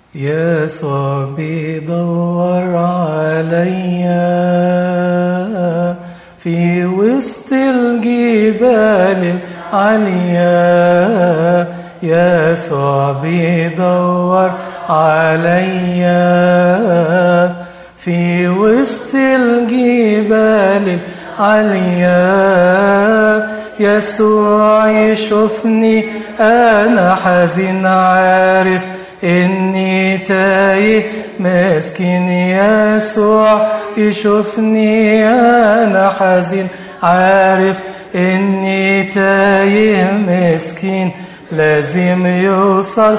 يسوع بيدور عليا في وسط الجبال العالية يسوع بيدور عليا في وسط الجبال العالية يسوع يشوفني أنا حزين عارف إني تايه مسكين يسوع يشوفني أنا حزين عارف إني تايه مسكين لازم يوصل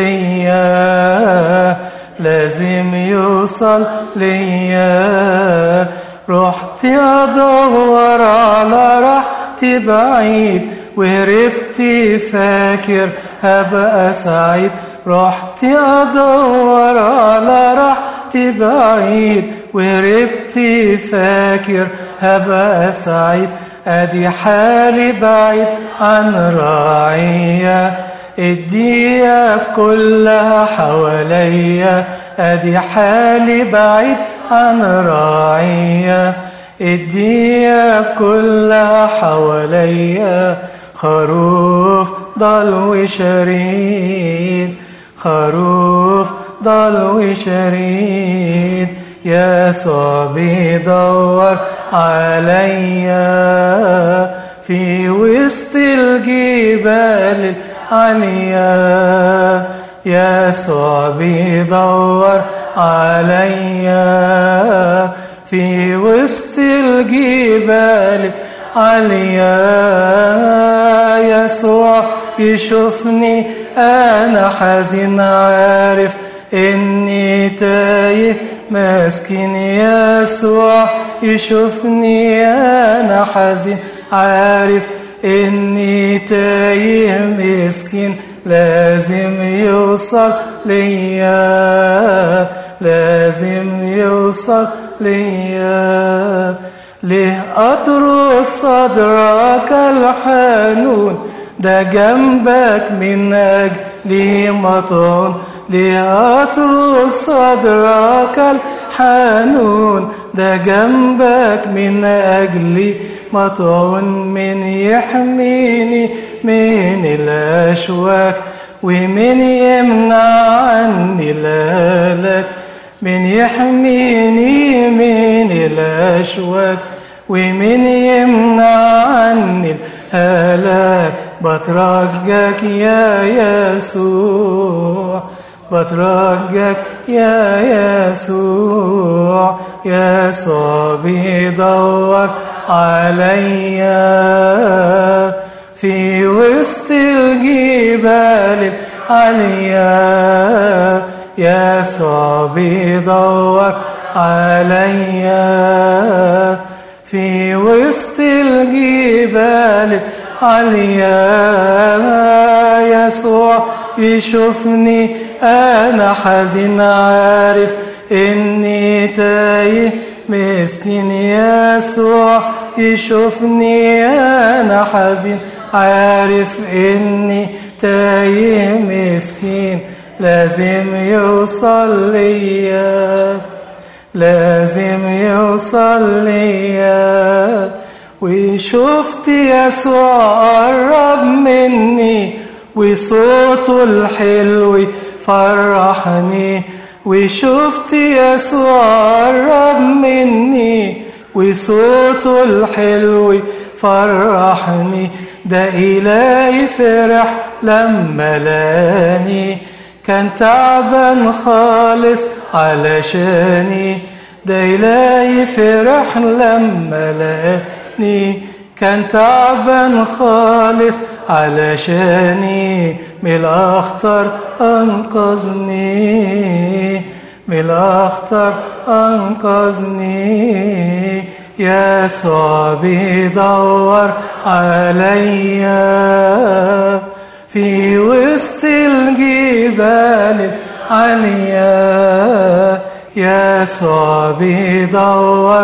ليا لازم يوصل ليا رحت أدور على راحتي بعيد وهربت فاكر هبقى سعيد رحت أدور على راحتي بعيد وهربت فاكر هبقى سعيد أدي حالي بعيد عن راعية الدياب كلها حواليا أدي حالي بعيد عن راعية الدياب كلها حواليا خروف ضل وشريد خروف ضل وشريد يسوع بيدور عليا في وسط الجبال العالية يسوع بيدور عليا في وسط الجبال العالية يسوع يشوفني أنا حزين عارف إني تايه مسكين يسوع يشوفني أنا حزين عارف إني تايه مسكين لازم يوصل ليا لازم يوصل ليا ليه أترك صدرك الحنون ده جنبك من أجلي مطعون ليه أترك صدرك الحنون ده جنبك من أجلي مطعون من يحميني من الأشواك ومن يمنع عني لالك من يحميني من الأشواك ومن يمنع عني الهلاك بترجك يا يسوع بترجك يا يسوع يسوع بيدور عليا في وسط الجبال العالية يسوع بيدور عليا في وسط الجبال العالية يسوع يشوفني أنا حزين عارف إني تايه مسكين يسوع يشوفني أنا حزين عارف إني تايه مسكين لازم يوصل ليا لازم يوصل ليا وشفت يسوع قرب مني وصوته الحلو فرحني وشفت يسوع قرب مني وصوته الحلو فرحني ده إلهي فرح لما لاني كان تعبان خالص علشاني ده إلهي فرح لما لاني كان تعبان خالص علشاني من الأخطر أنقذني من الأخطر أنقذني يسوع بيدور عليا في وسط الجبال العالية يسوع بيدور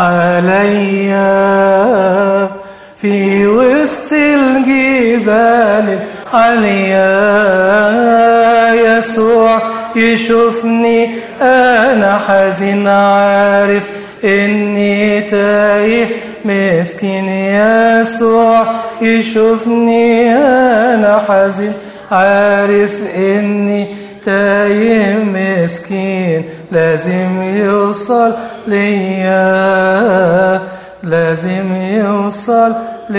عليا في وسط الجبال العالية يسوع يشوفني أنا حزين عارف إني تايه مسكين يسوع يشوفني أنا حزين عارف إني تايه مسكين لازم يوصل ليا لازم يوصل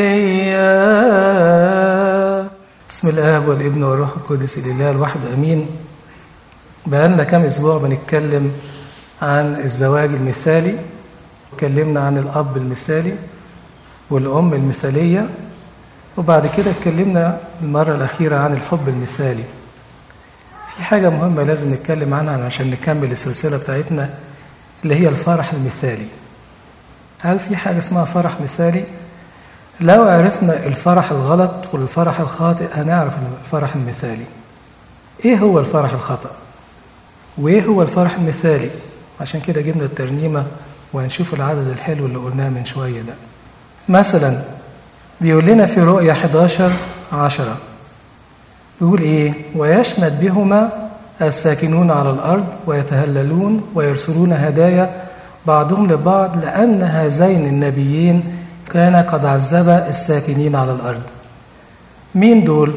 ليا بسم الاب والابن والروح القدس الاله الواحد امين بقالنا كام اسبوع بنتكلم عن الزواج المثالي اتكلمنا عن الاب المثالي والام المثاليه وبعد كده اتكلمنا المره الاخيره عن الحب المثالي في حاجه مهمه لازم نتكلم عنها عشان نكمل السلسله بتاعتنا اللي هي الفرح المثالي هل في حاجه اسمها فرح مثالي لو عرفنا الفرح الغلط والفرح الخاطئ هنعرف الفرح المثالي ايه هو الفرح الخطأ وايه هو الفرح المثالي عشان كده جبنا الترنيمة وهنشوف العدد الحلو اللي قلناه من شوية ده مثلا بيقول لنا في رؤية 11 عشرة بيقول ايه ويشمت بهما الساكنون على الأرض ويتهللون ويرسلون هدايا بعضهم لبعض لأن هذين النبيين كان قد عذب الساكنين على الأرض مين دول؟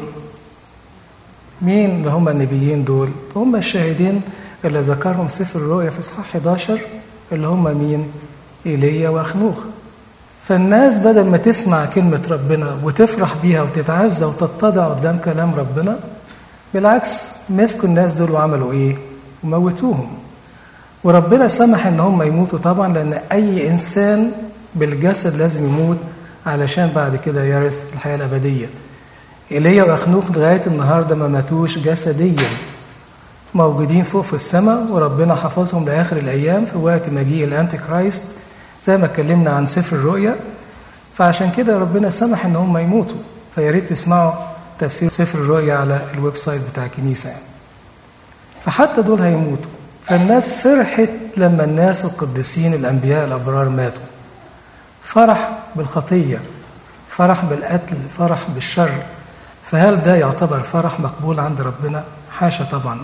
مين اللي هم النبيين دول؟ هم الشاهدين اللي ذكرهم سفر الرؤيا في إصحاح 11 اللي هم مين؟ إيليا وأخنوخ فالناس بدل ما تسمع كلمة ربنا وتفرح بيها وتتعزى وتتضع قدام كلام ربنا بالعكس مسكوا الناس دول وعملوا إيه؟ وموتوهم وربنا سمح إن هم يموتوا طبعا لأن أي إنسان بالجسد لازم يموت علشان بعد كده يرث الحياة الأبدية إيليا وأخنوخ لغاية النهاردة ما ماتوش جسديا موجودين فوق في السماء وربنا حفظهم لآخر الأيام في وقت مجيء الأنتي كرايست زي ما اتكلمنا عن سفر الرؤيا فعشان كده ربنا سمح إن هم يموتوا فيا ريت تسمعوا تفسير سفر الرؤيا على الويب سايت بتاع الكنيسة يعني. فحتى دول هيموتوا فالناس فرحت لما الناس القديسين الأنبياء الأبرار ماتوا فرح بالخطية فرح بالقتل فرح بالشر فهل ده يعتبر فرح مقبول عند ربنا؟ حاشا طبعا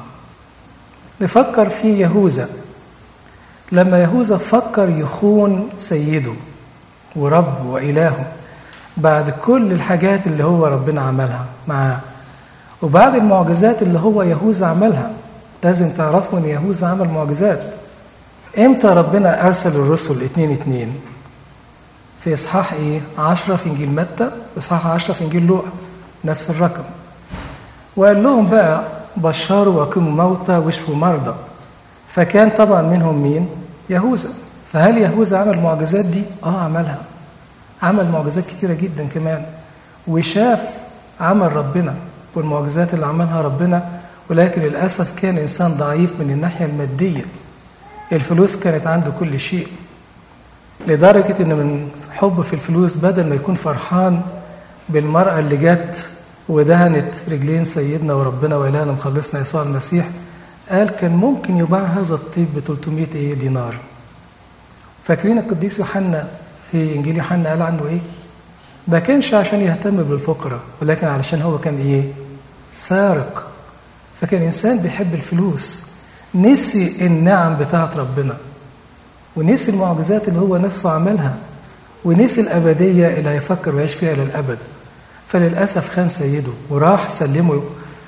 نفكر في يهوذا لما يهوذا فكر يخون سيده ورب وإلهه بعد كل الحاجات اللي هو ربنا عملها معاه وبعد المعجزات اللي هو يهوذا عملها لازم تعرفوا ان يهوذا عمل معجزات امتى ربنا ارسل الرسل اتنين اتنين في اصحاح ايه 10 في انجيل متى واصحاح 10 في انجيل لوقا نفس الرقم وقال لهم بقى بشروا واقيموا موتى واشفوا مرضى فكان طبعا منهم مين يهوذا فهل يهوذا عمل المعجزات دي اه عملها عمل معجزات كتيرة جدا كمان وشاف عمل ربنا والمعجزات اللي عملها ربنا ولكن للأسف كان إنسان ضعيف من الناحية المادية الفلوس كانت عنده كل شيء لدرجة إن من حب في الفلوس بدل ما يكون فرحان بالمرأة اللي جت ودهنت رجلين سيدنا وربنا وإلهنا مخلصنا يسوع المسيح قال كان ممكن يباع هذا الطيب ب 300 إيه دينار فاكرين القديس يوحنا في إنجيل يوحنا قال عنه إيه؟ ما كانش عشان يهتم بالفقراء ولكن علشان هو كان إيه؟ سارق فكان إنسان بيحب الفلوس نسي النعم بتاعت ربنا ونسي المعجزات اللي هو نفسه عملها ونسي الأبدية اللي هيفكر ويعيش فيها للأبد فللأسف خان سيده وراح سلمه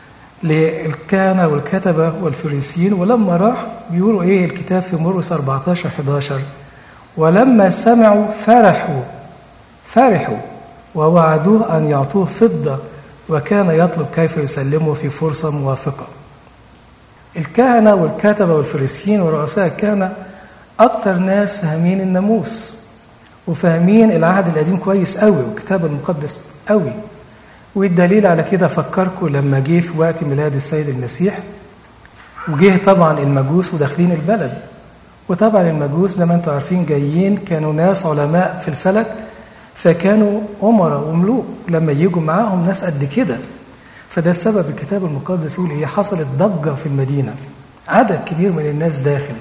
للكهنة والكتبة والفريسيين ولما راح بيقولوا إيه الكتاب في مرقس 14 11 ولما سمعوا فرحوا فرحوا ووعدوه أن يعطوه فضة وكان يطلب كيف يسلمه في فرصة موافقة الكهنة والكتبة والفريسيين ورؤساء الكهنة أكتر ناس فاهمين الناموس وفاهمين العهد القديم كويس قوي والكتاب المقدس قوي والدليل على كده فكركم لما جه في وقت ميلاد السيد المسيح وجه طبعا المجوس وداخلين البلد وطبعا المجوس زي ما انتم عارفين جايين كانوا ناس علماء في الفلك فكانوا أمراء وملوك لما يجوا معاهم ناس قد كده فده السبب الكتاب المقدس يقول هي حصلت ضجة في المدينة عدد كبير من الناس داخل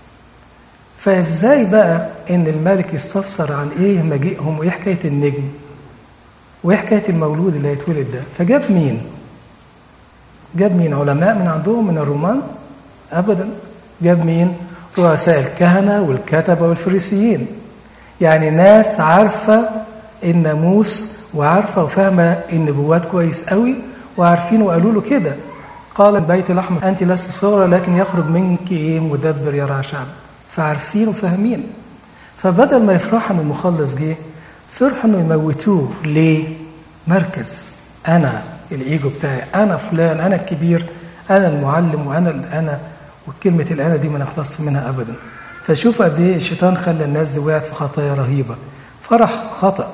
فازاي بقى ان الملك يستفسر عن ايه مجيئهم وايه حكايه النجم وايه حكايه المولود اللي هيتولد ده فجاب مين جاب مين علماء من عندهم من الرومان ابدا جاب مين رؤساء الكهنه والكتبه والفريسيين يعني ناس عارفه الناموس وعارفه وفاهمه النبوات كويس قوي وعارفين وقالوا له كده قال بيت لحم انت لست صغرى لكن يخرج منك ايه مدبر يرعى شعب فعارفين وفاهمين فبدل ما يفرحوا ان المخلص جه فرحوا انه يموتوه ليه؟ مركز انا الايجو بتاعي انا فلان انا الكبير انا المعلم وانا انا وكلمه الانا دي ما نخلصش منها ابدا فشوف قد ايه الشيطان خلى الناس دي وقعت في خطايا رهيبه فرح خطا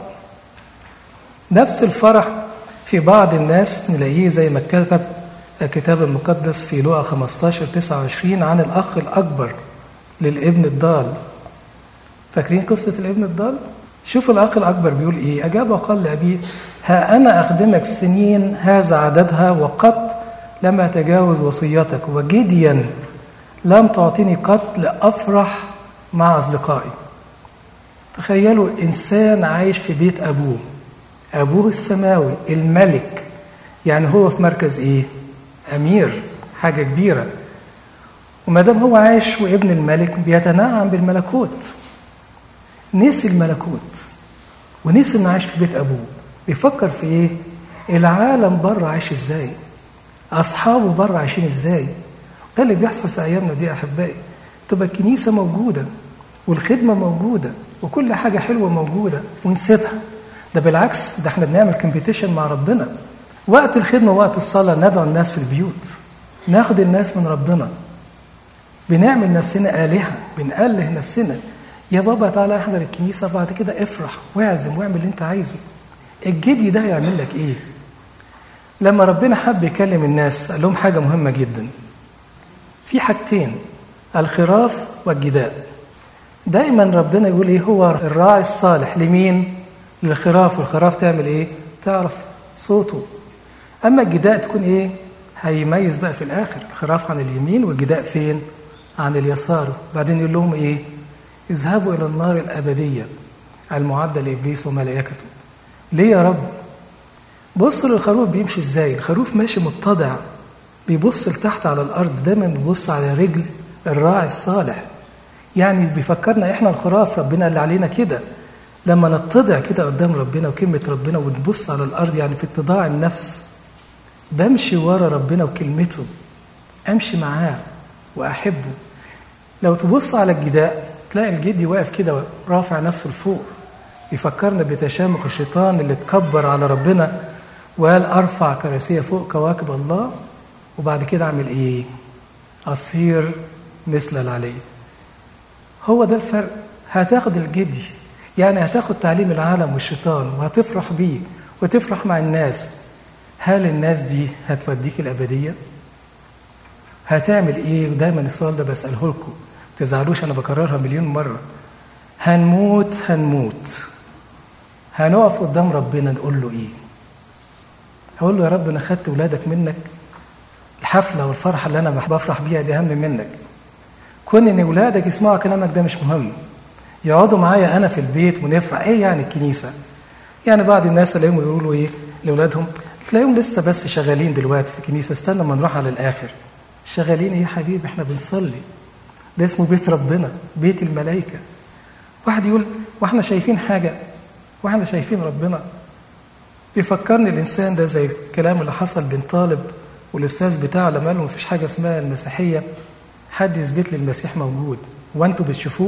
نفس الفرح في بعض الناس نلاقيه زي ما كتب الكتاب المقدس في لوقا 15 29 عن الاخ الاكبر للابن الضال فاكرين قصه الابن الضال شوف الاخ الاكبر بيقول ايه اجاب وقال لابيه ها انا اخدمك سنين هذا عددها وقط لم اتجاوز وصيتك وجديا لم تعطيني قط لافرح مع اصدقائي تخيلوا انسان عايش في بيت ابوه ابوه السماوي الملك يعني هو في مركز ايه امير حاجه كبيره وما دام هو عايش وابن الملك بيتنعم بالملكوت نسي الملكوت ونسي انه عايش في بيت ابوه بيفكر في ايه العالم بره عايش ازاي اصحابه بره عايشين ازاي ده اللي بيحصل في ايامنا دي يا احبائي تبقى الكنيسه موجوده والخدمه موجوده وكل حاجه حلوه موجوده ونسيبها ده بالعكس ده احنا بنعمل كومبيتيشن مع ربنا وقت الخدمه وقت الصلاه ندعو الناس في البيوت ناخد الناس من ربنا بنعمل نفسنا آلهة بنأله نفسنا يا بابا تعالى احضر الكنيسة بعد كده افرح واعزم واعمل اللي انت عايزه الجدي ده هيعمل لك ايه لما ربنا حب يكلم الناس قال لهم حاجة مهمة جدا في حاجتين الخراف والجداء دايما ربنا يقول ايه هو الراعي الصالح لمين للخراف والخراف تعمل ايه تعرف صوته اما الجداء تكون ايه هيميز بقى في الاخر الخراف عن اليمين والجداء فين عن اليسار بعدين يقول لهم ايه اذهبوا الى النار الابديه المعده لابليس وملائكته ليه يا رب بصوا للخروف بيمشي ازاي الخروف ماشي متضع بيبص لتحت على الارض دايما بيبص على رجل الراعي الصالح يعني بيفكرنا احنا الخراف ربنا اللي علينا كده لما نتضع كده قدام ربنا وكلمه ربنا ونبص على الارض يعني في اتضاع النفس بمشي ورا ربنا وكلمته امشي معاه واحبه لو تبص على الجداء تلاقي الجدي واقف كده رافع نفسه لفوق يفكرنا بتشامخ الشيطان اللي اتكبر على ربنا وقال ارفع كراسيه فوق كواكب الله وبعد كده اعمل ايه اصير مثل العلي هو ده الفرق هتاخد الجدي يعني هتاخد تعليم العالم والشيطان وهتفرح بيه وتفرح مع الناس هل الناس دي هتوديك الأبدية؟ هتعمل إيه؟ ودايما السؤال ده بسأله لكم تزعلوش أنا بكررها مليون مرة هنموت هنموت هنقف قدام ربنا نقول له إيه؟ هقول له يا رب أنا خدت ولادك منك الحفلة والفرحة اللي أنا بفرح بيها دي أهم منك كون إن ولادك يسمعوا كلامك ده مش مهم يقعدوا معايا أنا في البيت ونفرح إيه يعني الكنيسة؟ يعني بعض الناس اللي يقولوا إيه لأولادهم تلاقيهم لسه بس شغالين دلوقتي في الكنيسه استنى ما نروح على الاخر شغالين ايه يا حبيبي احنا بنصلي ده اسمه بيت ربنا بيت الملائكه واحد يقول واحنا شايفين حاجه واحنا شايفين ربنا بيفكرني الانسان ده زي الكلام اللي حصل بين طالب والاستاذ بتاعه لما قال له مفيش حاجه اسمها المسيحيه حد يثبت لي المسيح موجود وانتوا بتشوفوه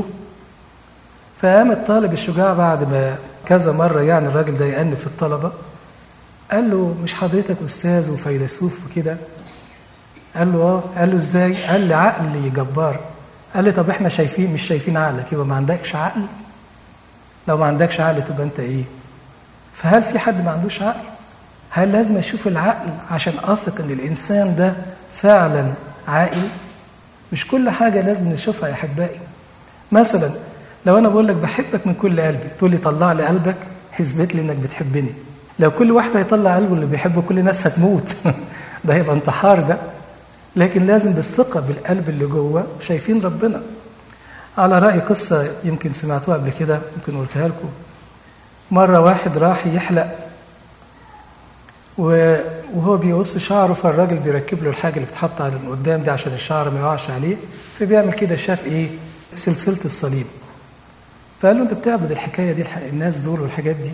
فقام الطالب الشجاع بعد ما كذا مره يعني الراجل ده يأنب في الطلبه قال له مش حضرتك استاذ وفيلسوف وكده قال له اه قال له ازاي قال لي عقلي جبار قال لي طب احنا شايفين مش شايفين عقلك يبقى ما عندكش عقل لو ما عندكش عقل تبقى انت ايه فهل في حد ما عندوش عقل هل لازم اشوف العقل عشان اثق ان الانسان ده فعلا عاقل مش كل حاجه لازم نشوفها يا احبائي مثلا لو انا بقول لك بحبك من كل قلبي تقول لي طلع لي قلبك اثبت لي انك بتحبني لو كل واحد هيطلع قلبه اللي بيحبه كل الناس هتموت ده هيبقى انتحار ده لكن لازم بالثقة بالقلب اللي جوه شايفين ربنا على رأي قصة يمكن سمعتوها قبل كده يمكن قلتها لكم مرة واحد راح يحلق وهو بيقص شعره فالراجل بيركب له الحاجه اللي بتتحط على من قدام دي عشان الشعر ما يقعش عليه فبيعمل كده شاف ايه سلسله الصليب فقال له انت بتعبد الحكايه دي الح- الناس دول والحاجات دي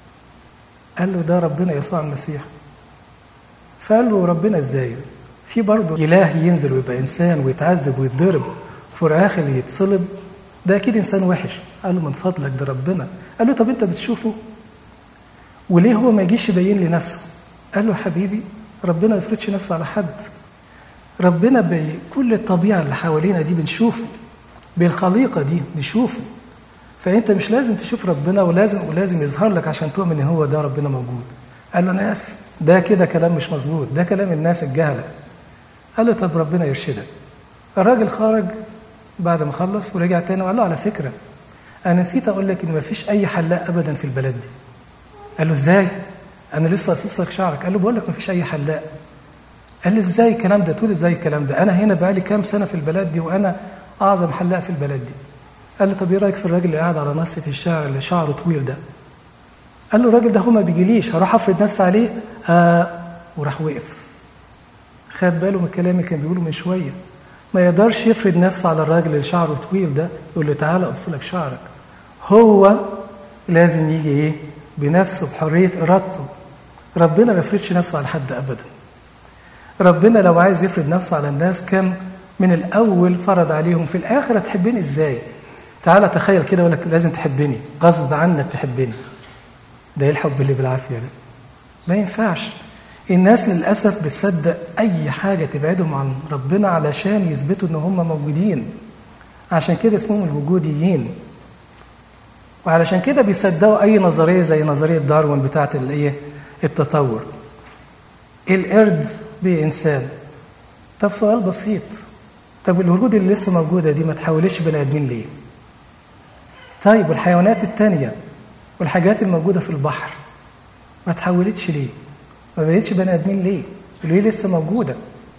قال له ده ربنا يسوع المسيح فقال له ربنا ازاي في برضه اله ينزل ويبقى انسان ويتعذب ويتضرب في الاخر يتصلب ده اكيد انسان وحش قال له من فضلك ده ربنا قال له طب انت بتشوفه وليه هو ما يجيش يبين لي نفسه قال له حبيبي ربنا ما يفرضش نفسه على حد ربنا بكل الطبيعه اللي حوالينا دي بنشوفه بالخليقه دي نشوفه فانت مش لازم تشوف ربنا ولازم ولازم يظهر لك عشان تؤمن ان هو ده ربنا موجود قال له انا اسف ده كده كلام مش مظبوط ده كلام الناس الجهله قال له طب ربنا يرشدك الراجل خرج بعد ما خلص ورجع تاني وقال له على فكره انا نسيت اقول لك ان مفيش اي حلاق ابدا في البلد دي قال له ازاي انا لسه قصص لك شعرك قال له بقول لك مفيش اي حلاق قال لي ازاي الكلام ده تقول ازاي الكلام ده انا هنا بقالي كام سنه في البلد دي وانا اعظم حلاق في البلد دي قال له طب ايه رايك في الراجل اللي قاعد على نصة الشعر اللي شعره طويل ده قال له الراجل ده هو ما بيجيليش هروح افرض نفسي عليه آه وراح وقف خد باله من الكلام اللي كان بيقوله من شويه ما يقدرش يفرض نفسه على الراجل اللي شعره طويل ده يقول له تعالى اقص لك شعرك هو لازم يجي ايه بنفسه بحريه ارادته ربنا ما يفرضش نفسه على حد ابدا ربنا لو عايز يفرض نفسه على الناس كان من الاول فرض عليهم في الاخر هتحبني ازاي تعالى تخيل كده يقول لك لازم تحبني غصب عنك تحبني ده ايه الحب اللي بالعافيه ده ما ينفعش الناس للاسف بتصدق اي حاجه تبعدهم عن ربنا علشان يثبتوا ان هم موجودين عشان كده اسمهم الوجوديين وعلشان كده بيصدقوا اي نظريه زي نظريه داروين بتاعه الايه التطور القرد بانسان طب سؤال بسيط طب الورود اللي لسه موجوده دي ما تحولش بني ادمين ليه طيب والحيوانات التانية والحاجات الموجودة في البحر ما تحولتش ليه؟ ما بقتش بني آدمين ليه؟ ليه لسه موجودة؟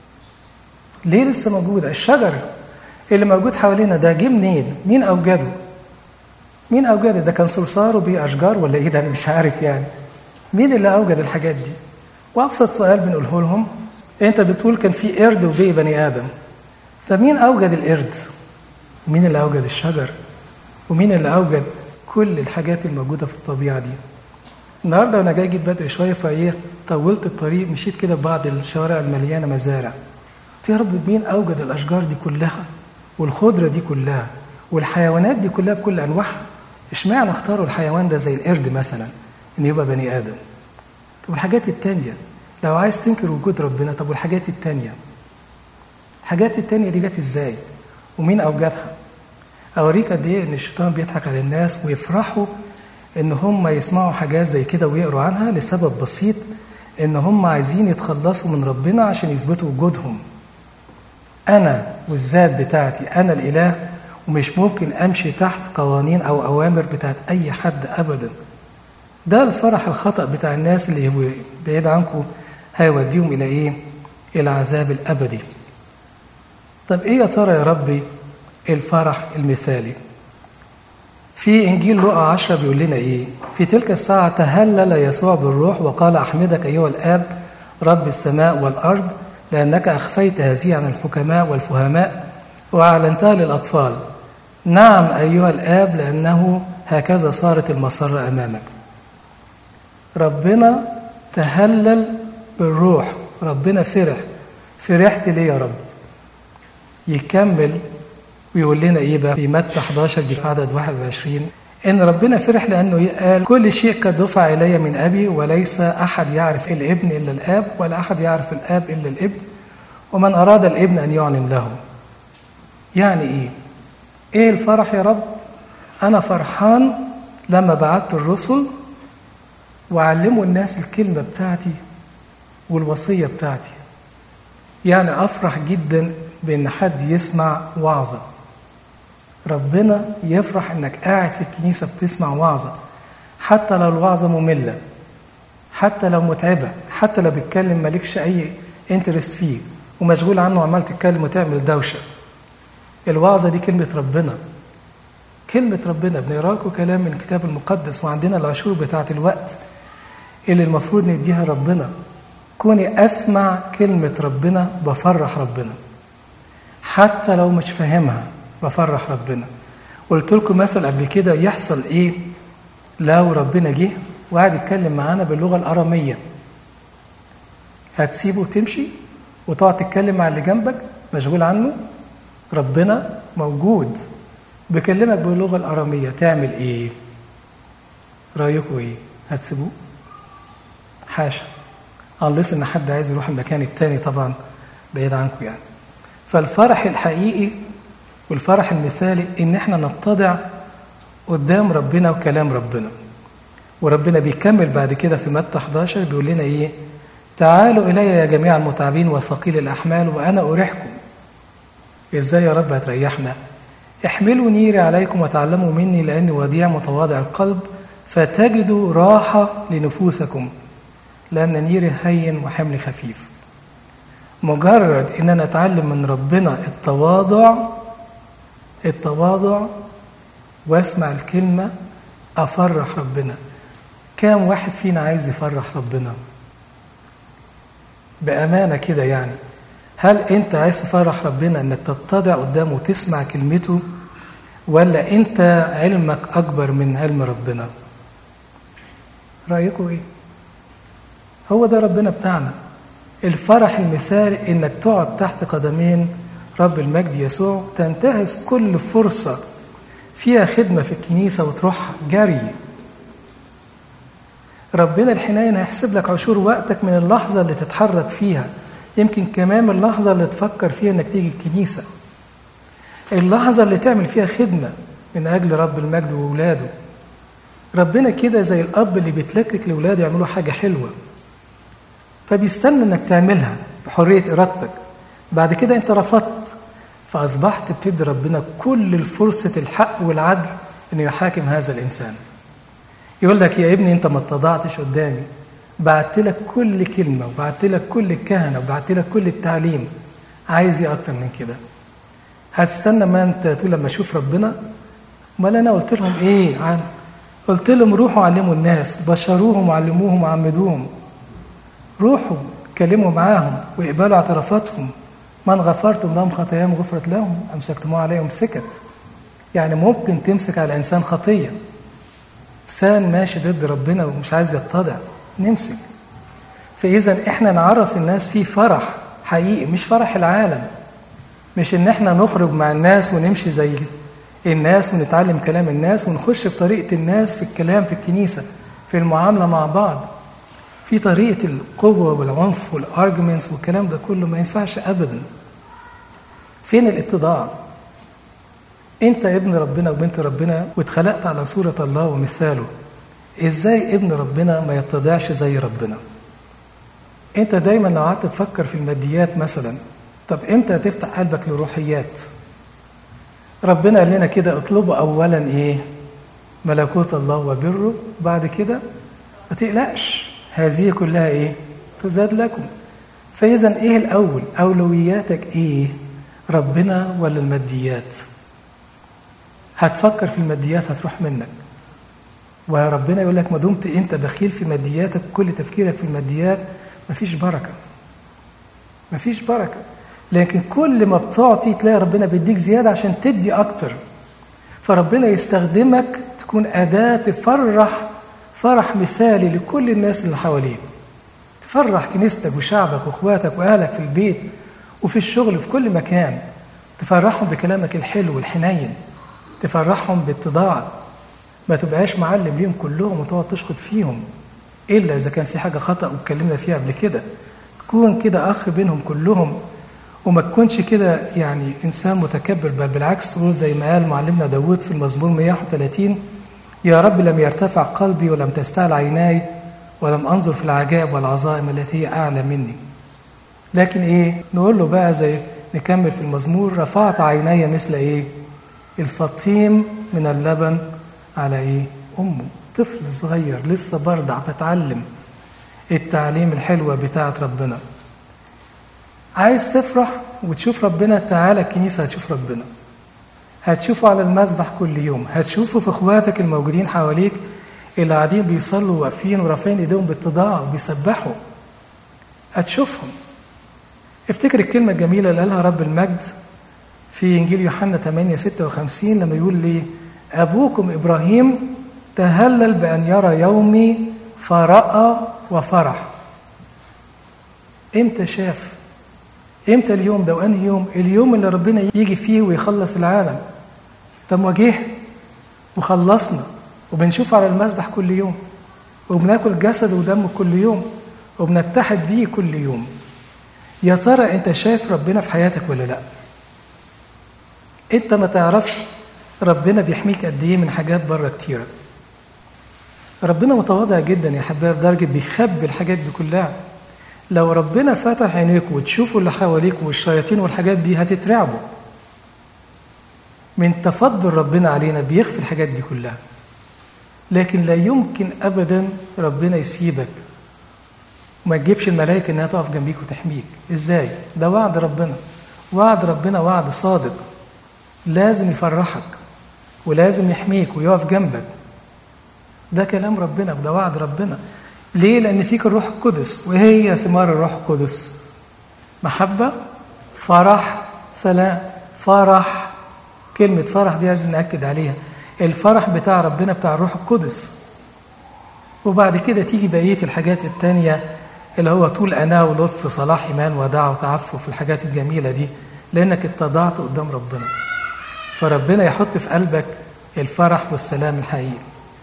ليه لسه موجودة؟ الشجر اللي موجود حوالينا ده جه منين؟ مين أوجده؟ مين أوجده؟ ده كان صرصار وبيه أشجار ولا إيه ده؟ أنا مش عارف يعني. مين اللي أوجد الحاجات دي؟ وأبسط سؤال بنقوله لهم أنت بتقول كان في قرد وبيه بني آدم. فمين أوجد القرد؟ مين اللي أوجد الشجر؟ ومين اللي اوجد كل الحاجات الموجوده في الطبيعه دي النهارده وانا جاي جيت بدري شويه فايه طولت الطريق مشيت كده بعض الشوارع المليانه مزارع قلت يا رب مين اوجد الاشجار دي كلها والخضره دي كلها والحيوانات دي كلها بكل انواعها اشمعنى اختاروا الحيوان ده زي القرد مثلا ان يبقى بني ادم طب والحاجات التانية لو عايز تنكر وجود ربنا طب والحاجات التانية الحاجات التانية دي جت ازاي ومين اوجدها اوريك قد ايه ان الشيطان بيضحك على الناس ويفرحوا ان هم يسمعوا حاجات زي كده ويقروا عنها لسبب بسيط ان هم عايزين يتخلصوا من ربنا عشان يثبتوا وجودهم انا والذات بتاعتي انا الاله ومش ممكن امشي تحت قوانين او اوامر بتاعت اي حد ابدا ده الفرح الخطا بتاع الناس اللي هو بعيد عنكم هيوديهم الى ايه الى عذاب الابدي طب ايه يا ترى يا ربي الفرح المثالي في انجيل لوقا 10 بيقول لنا ايه في تلك الساعه تهلل يسوع بالروح وقال احمدك ايها الاب رب السماء والارض لانك اخفيت هذه عن الحكماء والفهماء واعلنتها للاطفال نعم ايها الاب لانه هكذا صارت المسره امامك ربنا تهلل بالروح ربنا فرح فرحت ليه يا رب يكمل ويقول لنا ايه بقى في متى 11 في عدد 21 ان ربنا فرح لانه قال كل شيء قد دفع الي من ابي وليس احد يعرف الابن الا الاب ولا احد يعرف الاب الا الابن ومن اراد الابن ان يعلن له يعني ايه ايه الفرح يا رب انا فرحان لما بعت الرسل وعلموا الناس الكلمه بتاعتي والوصيه بتاعتي يعني افرح جدا بان حد يسمع وعظه ربنا يفرح انك قاعد في الكنيسه بتسمع وعظه حتى لو الوعظه ممله حتى لو متعبه حتى لو بيتكلم مالكش اي انترست فيه ومشغول عنه وعمال تتكلم وتعمل دوشه الوعظه دي كلمه ربنا كلمه ربنا بنقرا لكم كلام من الكتاب المقدس وعندنا العشور بتاعه الوقت اللي المفروض نديها ربنا كوني أسمع كلمة ربنا بفرح ربنا حتى لو مش فاهمها بفرح ربنا قلت لكم مثل قبل كده يحصل ايه لو ربنا جه وقعد يتكلم معانا باللغه الاراميه هتسيبه وتمشي وتقعد تتكلم مع اللي جنبك مشغول عنه ربنا موجود بيكلمك باللغه الاراميه تعمل ايه رايكم ايه هتسيبوه حاشا unless ان حد عايز يروح المكان التاني طبعا بعيد عنكم يعني فالفرح الحقيقي والفرح المثالي ان احنا نتضع قدام ربنا وكلام ربنا وربنا بيكمل بعد كده في متى 11 بيقول لنا ايه تعالوا الي يا جميع المتعبين وثقيل الاحمال وانا اريحكم ازاي يا رب هتريحنا احملوا نيري عليكم وتعلموا مني لاني وديع متواضع القلب فتجدوا راحه لنفوسكم لان نيري هين وحملي خفيف مجرد ان انا اتعلم من ربنا التواضع التواضع واسمع الكلمة أفرح ربنا كام واحد فينا عايز يفرح ربنا بأمانة كده يعني هل أنت عايز تفرح ربنا أنك تتضع قدامه وتسمع كلمته ولا أنت علمك أكبر من علم ربنا رأيكم إيه هو ده ربنا بتاعنا الفرح المثالي انك تقعد تحت قدمين رب المجد يسوع تنتهز كل فرصة فيها خدمة في الكنيسة وتروح جري ربنا الحنين هيحسب لك عشور وقتك من اللحظة اللي تتحرك فيها يمكن كمان اللحظة اللي تفكر فيها انك تيجي الكنيسة اللحظة اللي تعمل فيها خدمة من أجل رب المجد وولاده ربنا كده زي الأب اللي بيتلكك لولاده يعملوا حاجة حلوة فبيستنى انك تعملها بحريه ارادتك بعد كده انت رفضت فاصبحت بتدي ربنا كل الفرصه الحق والعدل انه يحاكم هذا الانسان يقول لك يا ابني انت ما اتضعتش قدامي بعت لك كل كلمه وبعت لك كل الكهنه وبعت لك كل التعليم عايز ايه اكتر من كده هتستنى ما انت تقول لما اشوف ربنا امال انا قلت لهم ايه عن قلت لهم روحوا علموا الناس بشروهم وعلموهم وعمدوهم روحوا كلموا معاهم واقبلوا اعترافاتهم من غفرتم لهم خطاياهم غفرت لهم امسكتموها عليهم سكت يعني ممكن تمسك على انسان خطيه انسان ماشي ضد ربنا ومش عايز يتضع نمسك فاذا احنا نعرف الناس في فرح حقيقي مش فرح العالم مش ان احنا نخرج مع الناس ونمشي زي الناس ونتعلم كلام الناس ونخش في طريقه الناس في الكلام في الكنيسه في المعامله مع بعض في طريقة القوة والعنف والارجمنتس والكلام ده كله ما ينفعش أبدا فين الاتضاع أنت ابن ربنا وبنت ربنا واتخلقت على صورة الله ومثاله إزاي ابن ربنا ما يتضعش زي ربنا أنت دايما لو قعدت تفكر في الماديات مثلا طب إمتى هتفتح قلبك لروحيات ربنا قال لنا كده اطلبوا أولا إيه ملكوت الله وبره بعد كده ما تقلقش هذه كلها ايه تزاد لكم فاذا ايه الاول اولوياتك ايه ربنا ولا الماديات هتفكر في الماديات هتروح منك وربنا يقول لك ما دمت انت بخيل في مادياتك كل تفكيرك في الماديات مفيش بركه مفيش بركه لكن كل ما بتعطي تلاقي ربنا بيديك زياده عشان تدي اكتر فربنا يستخدمك تكون اداه تفرح فرح مثالي لكل الناس اللي حواليك تفرح كنيستك وشعبك واخواتك واهلك في البيت وفي الشغل في كل مكان تفرحهم بكلامك الحلو والحنين تفرحهم باتضاعك ما تبقاش معلم ليهم كلهم وتقعد تشخط فيهم الا اذا كان في حاجه خطا واتكلمنا فيها قبل كده تكون كده اخ بينهم كلهم وما تكونش كده يعني انسان متكبر بل بالعكس تقول زي ما قال معلمنا داود في المزمور 131 يا رب لم يرتفع قلبي ولم تستعل عيناي ولم انظر في العجائب والعظائم التي هي اعلى مني لكن ايه نقول له بقى زي نكمل في المزمور رفعت عيني مثل ايه الفطيم من اللبن على ايه امه طفل صغير لسه برضع بتعلم التعليم الحلوة بتاعت ربنا عايز تفرح وتشوف ربنا تعالى الكنيسة هتشوف ربنا هتشوفه على المسبح كل يوم هتشوفه في اخواتك الموجودين حواليك اللي قاعدين بيصلوا واقفين ورافعين ايديهم باتضاع وبيسبحوا هتشوفهم افتكر الكلمة الجميلة اللي قالها رب المجد في إنجيل يوحنا 8 56 لما يقول لي أبوكم إبراهيم تهلل بأن يرى يومي فرأى وفرح إمتى شاف إمتى اليوم ده وأنهي يوم اليوم اللي ربنا يجي فيه ويخلص العالم طب ما جه وخلصنا وبنشوف على المسبح كل يوم وبناكل جسد ودم كل يوم وبنتحد بيه كل يوم يا ترى انت شايف ربنا في حياتك ولا لا انت ما تعرفش ربنا بيحميك قد ايه من حاجات بره كتيره ربنا متواضع جدا يا حبايب لدرجه بيخبي الحاجات دي كلها لو ربنا فتح عينيك وتشوفوا اللي حواليك والشياطين والحاجات دي هتترعبوا من تفضل ربنا علينا بيخفي الحاجات دي كلها لكن لا يمكن ابدا ربنا يسيبك وما تجيبش الملائكه انها تقف جنبيك وتحميك ازاي ده وعد ربنا وعد ربنا وعد صادق لازم يفرحك ولازم يحميك ويقف جنبك ده كلام ربنا وده وعد ربنا ليه لان فيك الروح القدس وهي ثمار الروح القدس محبه فرح سلام فرح كلمه فرح دي عايز ناكد عليها الفرح بتاع ربنا بتاع الروح القدس وبعد كده تيجي بقيه الحاجات التانيه اللي هو طول أناة ولطف صلاح إيمان وداع وتعفف الحاجات الجميلة دي لأنك اتضعت قدام ربنا فربنا يحط في قلبك الفرح والسلام الحقيقي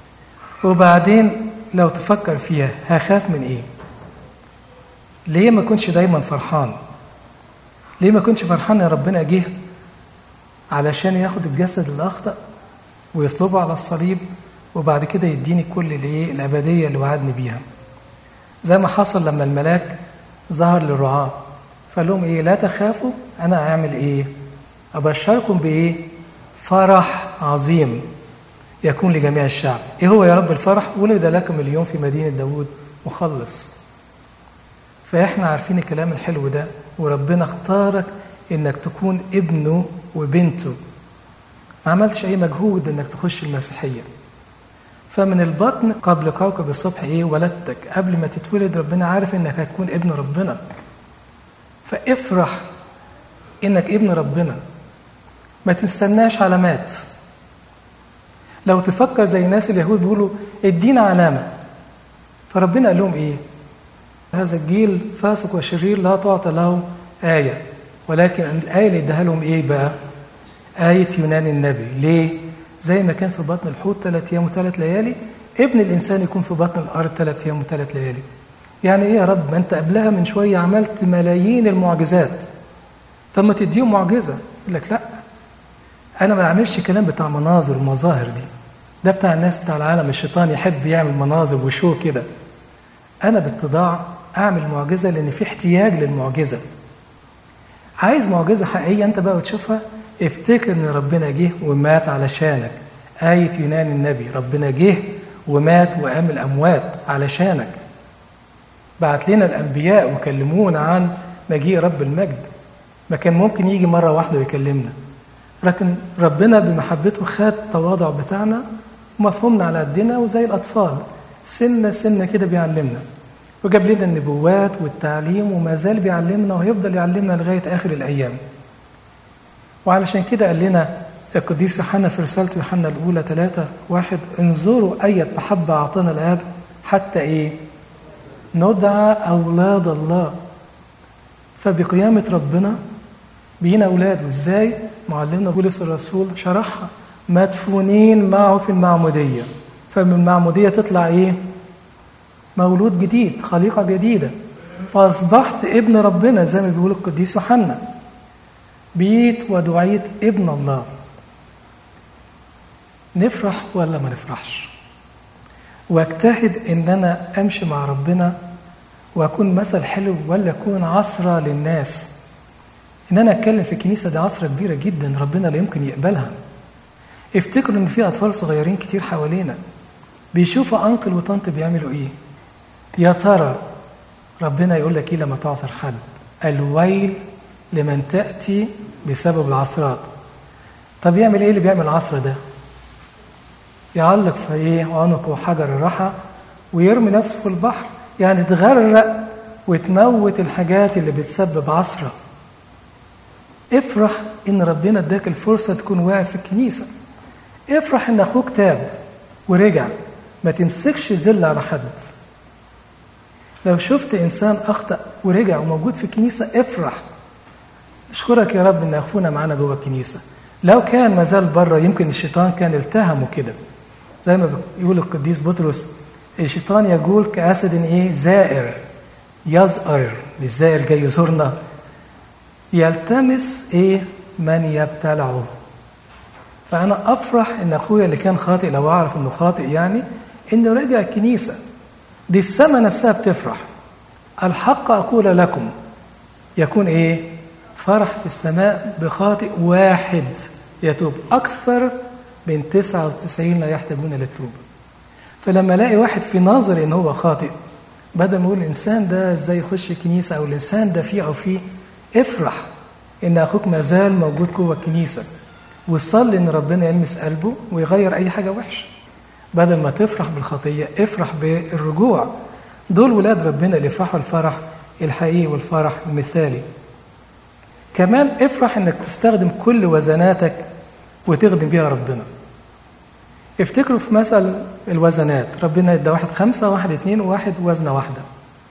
وبعدين لو تفكر فيها هخاف من إيه ليه ما كنتش دايما فرحان ليه ما كنتش فرحان ان ربنا جه علشان ياخد الجسد اللي اخطا ويصلبه على الصليب وبعد كده يديني كل الايه الابديه اللي وعدني بيها زي ما حصل لما الملاك ظهر للرعاة فقال لهم ايه لا تخافوا انا اعمل ايه ابشركم بايه فرح عظيم يكون لجميع الشعب ايه هو يا رب الفرح ولد لكم اليوم في مدينه داوود مخلص فاحنا عارفين الكلام الحلو ده وربنا اختارك انك تكون ابنه وبنته ما عملتش اي مجهود انك تخش المسيحيه فمن البطن قبل كوكب الصبح ايه ولدتك قبل ما تتولد ربنا عارف انك هتكون ابن ربنا فافرح انك ابن ربنا ما تستناش علامات لو تفكر زي الناس اليهود بيقولوا ادينا علامه فربنا قال لهم ايه هذا الجيل فاسق وشرير لا تعطى له آية ولكن الآية اللي اداها لهم إيه بقى؟ آية يونان النبي ليه؟ زي ما كان في بطن الحوت ثلاث أيام وثلاث ليالي ابن الإنسان يكون في بطن الأرض ثلاث أيام وثلاث ليالي يعني إيه يا رب ما أنت قبلها من شوية عملت ملايين المعجزات طب ما تديهم معجزة يقول لك لا أنا ما بعملش كلام بتاع مناظر ومظاهر دي ده بتاع الناس بتاع العالم الشيطان يحب يعمل مناظر وشو كده أنا باتضاع أعمل معجزة لأن في احتياج للمعجزة عايز معجزة حقيقية أنت بقى وتشوفها افتكر ان ربنا جه ومات علشانك آية يونان النبي ربنا جه ومات وقام الأموات علشانك بعت لنا الأنبياء وكلمونا عن مجيء رب المجد ما كان ممكن يجي مرة واحدة ويكلمنا لكن ربنا بمحبته خد التواضع بتاعنا ومفهومنا على قدنا وزي الأطفال سنة سنة كده بيعلمنا وجاب لنا النبوات والتعليم وما زال بيعلمنا وهيفضل يعلمنا لغاية آخر الأيام وعلشان كده قال لنا القديس يوحنا في رسالته يوحنا الأولى ثلاثة واحد انظروا أية محبة أعطانا الآب حتى إيه؟ ندعى أولاد الله فبقيامة ربنا بينا أولاده إزاي؟ معلمنا بولس الرسول شرحها مدفونين معه في المعمودية فمن المعمودية تطلع إيه؟ مولود جديد خليقة جديدة فأصبحت ابن ربنا زي ما بيقول القديس يوحنا بيت ودعيت ابن الله نفرح ولا ما نفرحش واجتهد ان انا امشي مع ربنا واكون مثل حلو ولا اكون عصرة للناس ان انا اتكلم في الكنيسة دي عصرة كبيرة جدا ربنا لا يمكن يقبلها افتكروا ان في اطفال صغيرين كتير حوالينا بيشوفوا انكل وطنط بيعملوا ايه يا ترى ربنا يقول لك ايه لما تعصر حد الويل لمن تأتي بسبب العثرات طب يعمل ايه اللي بيعمل العصر ده يعلق في ايه عنقه حجر الرحى ويرمي نفسه في البحر يعني تغرق وتموت الحاجات اللي بتسبب عصرة افرح ان ربنا اداك الفرصة تكون واقف في الكنيسة افرح ان اخوك تاب ورجع ما تمسكش ذل على حد لو شفت انسان اخطأ ورجع وموجود في الكنيسة افرح اشكرك يا رب ان اخونا معانا جوه الكنيسة لو كان مازال بره يمكن الشيطان كان التهمه كده زي ما بيقول القديس بطرس الشيطان يقول كأسد ايه زائر يزأر مش زائر جاي يزورنا يلتمس ايه من يبتلعه فانا افرح ان اخويا اللي كان خاطئ لو اعرف انه خاطئ يعني انه رجع الكنيسه دي السماء نفسها بتفرح الحق اقول لكم يكون ايه فرح في السماء بخاطئ واحد يتوب اكثر من 99 لا يحتاجون للتوبه فلما الاقي واحد في نظري ان هو خاطئ بدل ما اقول الانسان ده ازاي يخش الكنيسه او الانسان ده فيه او فيه افرح ان اخوك ما زال موجود جوه الكنيسه وصلي ان ربنا يلمس قلبه ويغير اي حاجه وحشه بدل ما تفرح بالخطيه افرح بالرجوع دول ولاد ربنا اللي يفرحوا الفرح الحقيقي والفرح المثالي كمان افرح انك تستخدم كل وزناتك وتخدم بيها ربنا افتكروا في مثل الوزنات ربنا ادى واحد خمسة واحد اتنين وواحد وزنة واحدة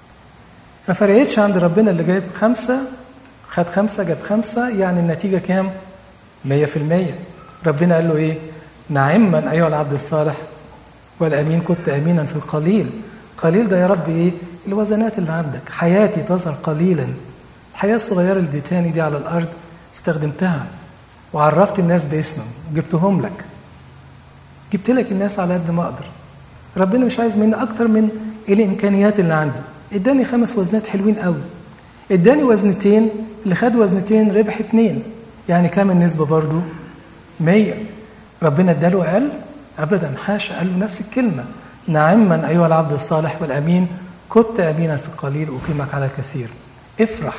ما فرقتش عند ربنا اللي جايب خمسة خد خمسة جاب خمسة يعني النتيجة كام؟ مية في المية ربنا قال له ايه؟ نعما أيها العبد الصالح والأمين كنت أمينا في القليل قليل ده يا رب ايه؟ الوزنات اللي عندك حياتي تظهر قليلا الحياة الصغيرة اللي اديتاني دي على الأرض استخدمتها وعرفت الناس باسمهم وجبتهم لك جبت لك الناس على قد ما اقدر ربنا مش عايز مني اكتر من الامكانيات اللي عندي اداني خمس وزنات حلوين قوي اداني وزنتين اللي خد وزنتين ربح اتنين يعني كام النسبه برضو مية ربنا اداله اقل ابدا حاشا قال له نفس الكلمه نعما ايها العبد الصالح والامين كنت امينا في القليل اقيمك على الكثير افرح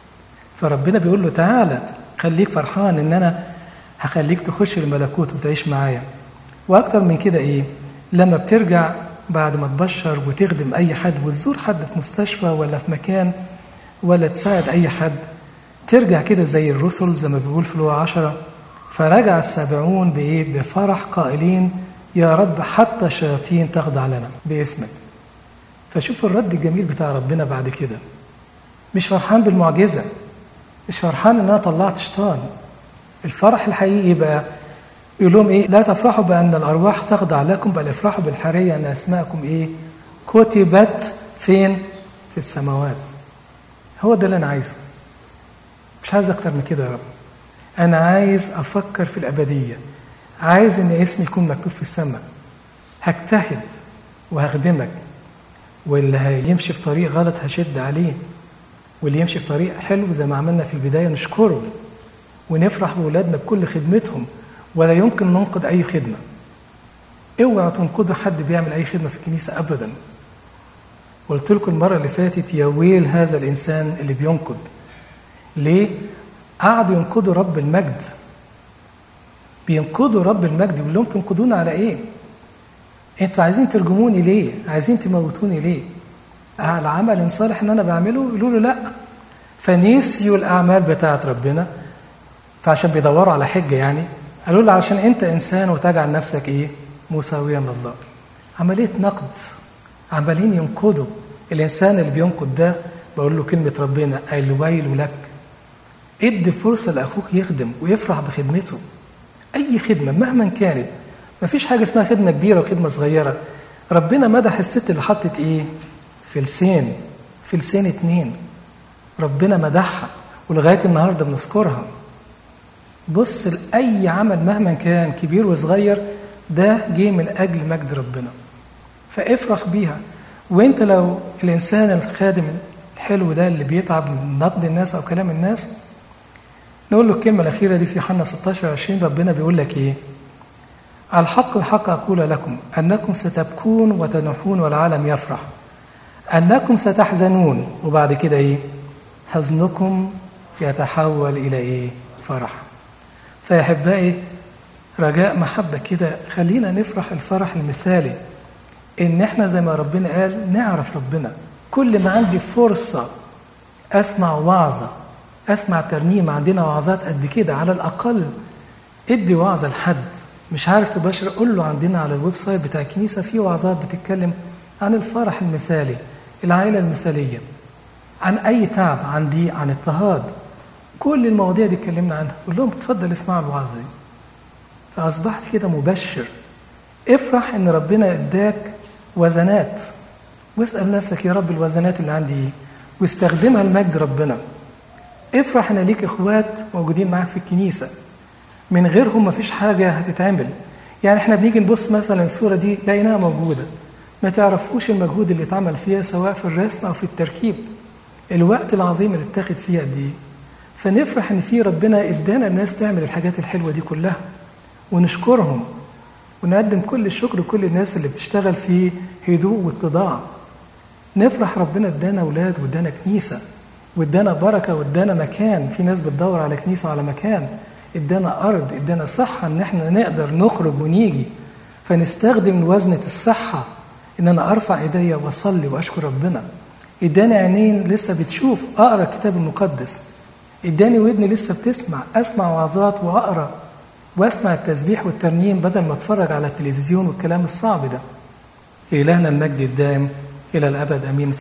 فربنا بيقول له تعالى خليك فرحان ان انا هخليك تخش الملكوت وتعيش معايا واكتر من كده ايه لما بترجع بعد ما تبشر وتخدم اي حد وتزور حد في مستشفى ولا في مكان ولا تساعد اي حد ترجع كده زي الرسل زي ما بيقول في لوقا عشرة فرجع السابعون بايه بفرح قائلين يا رب حتى الشياطين تخضع لنا باسمك فشوف الرد الجميل بتاع ربنا بعد كده مش فرحان بالمعجزه مش فرحان ان انا طلعت شيطان الفرح الحقيقي بقى يقول لهم ايه لا تفرحوا بان الارواح تخضع لكم بل افرحوا بالحريه ان اسماءكم ايه كتبت فين في السماوات هو ده اللي انا عايزه مش عايز اكتر من كده يا رب انا عايز افكر في الابديه عايز ان اسمي يكون مكتوب في السماء هجتهد وهخدمك واللي هيمشي في طريق غلط هشد عليه واللي يمشي في طريق حلو زي ما عملنا في البدايه نشكره ونفرح بولادنا بكل خدمتهم ولا يمكن ننقد اي خدمه اوعوا تنقدوا حد بيعمل اي خدمه في الكنيسه ابدا قلت لكم المره اللي فاتت يا ويل هذا الانسان اللي بينقد ليه قعدوا ينقدوا رب المجد بينقدوا رب المجد بيقول لهم تنقدون على ايه انتوا عايزين ترجموني ليه عايزين تموتوني ليه على عمل صالح ان انا بعمله يقولوا له لا فنسيوا الاعمال بتاعت ربنا فعشان بيدوروا على حجه يعني قالوا له عشان انت انسان وتجعل نفسك ايه مساويا لله عمليه نقد عمالين ينقدوا الانسان اللي بينقد ده بقول له كلمه ربنا الويل لك ادي فرصه لاخوك يخدم ويفرح بخدمته اي خدمه مهما كانت مفيش حاجه اسمها خدمه كبيره وخدمه صغيره ربنا مدح الست اللي حطت ايه فلسين فلسين اتنين ربنا مدحها ولغايه النهارده بنذكرها بص لأي عمل مهما كان كبير وصغير ده جه من أجل مجد ربنا فافرح بيها وانت لو الإنسان الخادم الحلو ده اللي بيتعب من نقد الناس أو كلام الناس نقول له الكلمة الأخيرة دي في يوحنا 16 20 ربنا بيقول لك إيه الحق الحق أقول لكم أنكم ستبكون وتنوحون والعالم يفرح أنكم ستحزنون وبعد كده إيه حزنكم يتحول إلى إيه فرح فيا احبائي رجاء محبه كده خلينا نفرح الفرح المثالي ان احنا زي ما ربنا قال نعرف ربنا كل ما عندي فرصة أسمع وعظة أسمع ترنيم عندنا وعظات قد كده على الأقل ادي وعظة لحد مش عارف تباشر قول له عندنا على الويب سايت بتاع الكنيسة في وعظات بتتكلم عن الفرح المثالي العائلة المثالية عن أي تعب عن ضيق عن اضطهاد كل المواضيع دي اتكلمنا عنها قول لهم اتفضل اسمعوا الوعظة دي فأصبحت كده مبشر افرح إن ربنا اداك وزنات واسأل نفسك يا رب الوزنات اللي عندي ايه واستخدمها لمجد ربنا افرح ان ليك اخوات موجودين معاك في الكنيسه من غيرهم مفيش حاجه هتتعمل يعني احنا بنيجي نبص مثلا الصوره دي لقيناها موجوده ما تعرفوش المجهود اللي اتعمل فيها سواء في الرسم او في التركيب الوقت العظيم اللي اتاخد فيه قد ايه فنفرح ان في ربنا ادانا الناس تعمل الحاجات الحلوه دي كلها ونشكرهم ونقدم كل الشكر لكل الناس اللي بتشتغل في هدوء واتضاع نفرح ربنا ادانا اولاد وادانا كنيسه وادانا بركه وادانا مكان في ناس بتدور على كنيسه وعلى مكان ادانا ارض ادانا صحه ان احنا نقدر نخرج ونيجي فنستخدم وزنه الصحه ان انا ارفع ايديا واصلي واشكر ربنا اداني عينين لسه بتشوف اقرا الكتاب المقدس اداني ودني لسه بتسمع اسمع وعظات واقرا واسمع التسبيح والترنيم بدل ما اتفرج على التلفزيون والكلام الصعب ده لإلهنا المجد الدائم إلى الأبد أمين